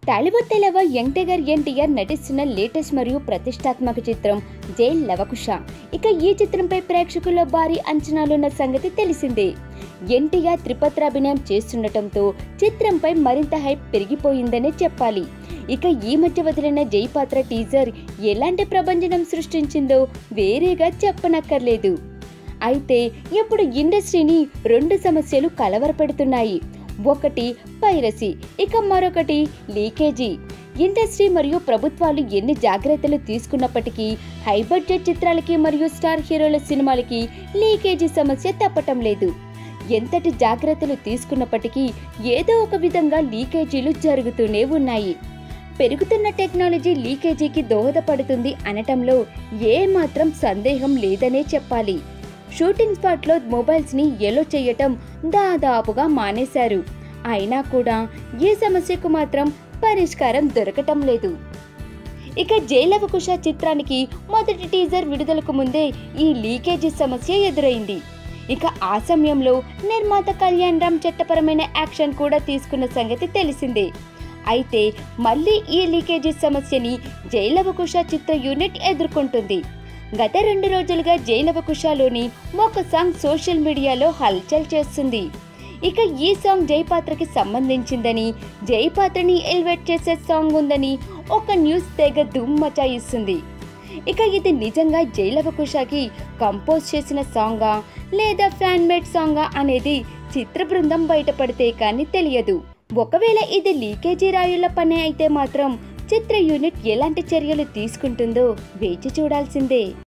టాలీవుడ్ తెలవ young tiger NTR నటిస్తున్న latest మరియు ప్రతిష్టాత్మక చిత్రం జైల్ లవకుశ ఇక ఈ చిత్రంపై ప్రేక్షకుల్లో భారీ అంచనాలున్న సంగతి తెలిసిందే ఎన్టీఆర్ త్రిపత్రాభినయం చేస్తుండటంతో చిత్రంపై మరింత హైప్ పెరిగిపోయిందనే చెప్పాలి ఇక ఈ మధ్య వదిలిన జై పాత్ర టీజర్ ఎలాంటి ప్రభంజనం సృష్టించిందో వేరేగా చెప్పనక్కర్లేదు అయితే ఇప్పుడు ఇండస్ట్రీని రెండు సమస్యలు కలవరపెడుతున్నాయి ఒకటి పైరసీ ఇక మరొకటి లీకేజీ ఇండస్ట్రీ మరియు ప్రభుత్వాలు ఎన్ని జాగ్రత్తలు తీసుకున్నప్పటికీ హై బడ్జెట్ చిత్రాలకి మరియు స్టార్ హీరోల సినిమాలకి లీకేజీ సమస్య తప్పటం లేదు ఎంతటి జాగ్రత్తలు తీసుకున్నప్పటికీ ఏదో ఒక విధంగా లీకేజీలు జరుగుతూనే ఉన్నాయి పెరుగుతున్న టెక్నాలజీ లీకేజీకి దోహదపడుతుంది అనటంలో ఏ మాత్రం సందేహం లేదనే చెప్పాలి షూటింగ్ స్పాట్లో మొబైల్స్ని ఎలో చేయటం దాదాపుగా మానేశారు అయినా కూడా ఈ సమస్యకు మాత్రం పరిష్కారం దొరకటం లేదు ఇక జైలవకుశ చిత్రానికి మొదటి టీజర్ విడుదలకు ముందే ఈ లీకేజీ సమస్య ఎదురైంది ఇక ఆ సమయంలో నిర్మాత కళ్యాణ్ రామ్ చట్టపరమైన యాక్షన్ కూడా తీసుకున్న సంగతి తెలిసిందే అయితే మళ్ళీ ఈ లీకేజీ సమస్యని జైలవకుశ చిత్ర యూనిట్ ఎదుర్కొంటుంది గత రెండు రోజులుగా జైలవకుశలోని ఒక సాంగ్ సోషల్ మీడియాలో హల్చల్ చేస్తుంది ఇక ఈ సాంగ్ జయపాత్రకి సంబంధించిందని జయపాత్రని ఎలివేట్ చేసే సాంగ్ ఉందని ఒక న్యూస్ తెగ దుమ్ మచాయిస్తుంది ఇక ఇది నిజంగా జైలవకుశకి కంపోజ్ చేసిన సాంగా లేదా ఫ్యాన్ మేడ్ సాంగా అనేది చిత్ర బృందం బయటపడితే కానీ తెలియదు ఒకవేళ ఇది లీకేజీ రాయుల పని అయితే మాత్రం చిత్ర యూనిట్ ఎలాంటి చర్యలు తీసుకుంటుందో వేచి చూడాల్సిందే